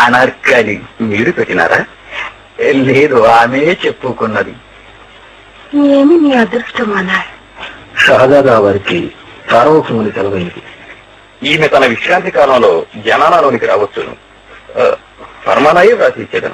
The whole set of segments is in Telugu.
అనార్కలి మీరు పెట్టినారా లేదు ఆమె చెప్పుకున్నది ఏమి నీ అదృష్టం అన్నారు షహజాదా వారికి సార్వభౌముని సెలవైంది ఈమె తన విశ్రాంతి కాలంలో జనాలలోనికి రావచ్చును ఆ, ఫర్మానాయే వ్రాసి ఇచ్చేదను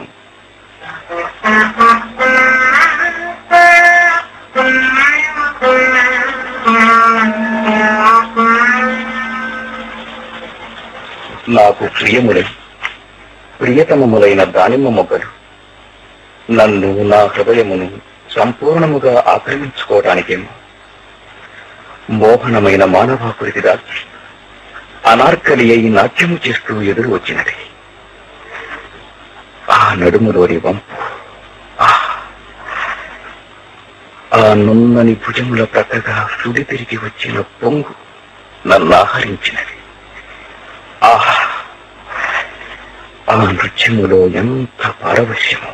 నాకు ప్రియములై ప్రియతమములైన దానిమ్మ మొగ్గలు నన్ను నా హృదయమును సంపూర్ణముగా ఆక్రమించుకోవటానికేమో మోహనమైన మానవాకృతి దాల్చి అనార్కలి అయి నాట్యము చేస్తూ ఎదురు వచ్చినది ఆ నడుములోని వంపు ఆ ఆ నున్నని భుజముల ప్రక్కగా సుడి తిరిగి వచ్చిన పొంగు నన్ను ఆహరించినది ఆహా ఆ నృత్యములో ఎంత పారవశ్యము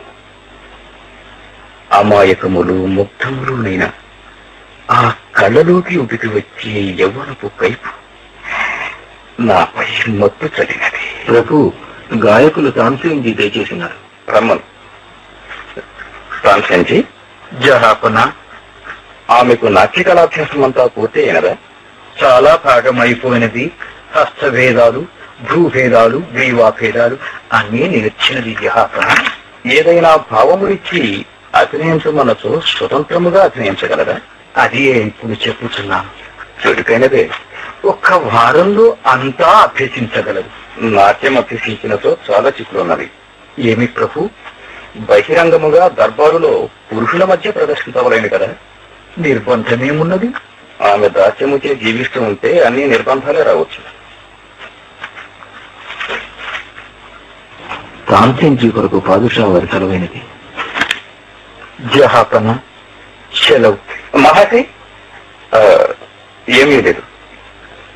అమాయకములు ముగ్ధములునైన ఆ కళ్ళలోకి ఉడికి వచ్చే యవ్వనపు కైపు నాపై మత్తు చదివినది ప్రభు గాయకులు తాన్సేంజీ దయచేసినారు రమ్మను తాన్సేంజీ జహాపన ఆమెకు నాట్య కళాభ్యాసం అంతా పూర్తి అయినదా చాలా భాగం అయిపోయినది హస్తభేదాలు భూభేదాలు గ్రీవాభేదాలు అన్నీ నిలిచినది జహాపన ఏదైనా భావములిచ్చి అభినయించమనచో స్వతంత్రముగా అభినయించగలరా అది ఇప్పుడు చెప్పుచున్నాను చురుకైనదే ఒక్క వారంలో అంతా అభ్యసించగలరు నాట్యం అభ్యసించినతో చాలా చిక్కులున్నవి ఏమి ప్రభు బహిరంగముగా దర్బారులో పురుషుల మధ్య ప్రదర్శించవలేను కదా నిర్బంధమేమున్నది ఆమె దాస్యముచే జీవిస్తూ ఉంటే అన్ని నిర్బంధాలే రావచ్చు కాంతించి కొరకు పాదుషా వారి సెలవైనది జహాపన సెలవు మహతి ఏమీ లేదు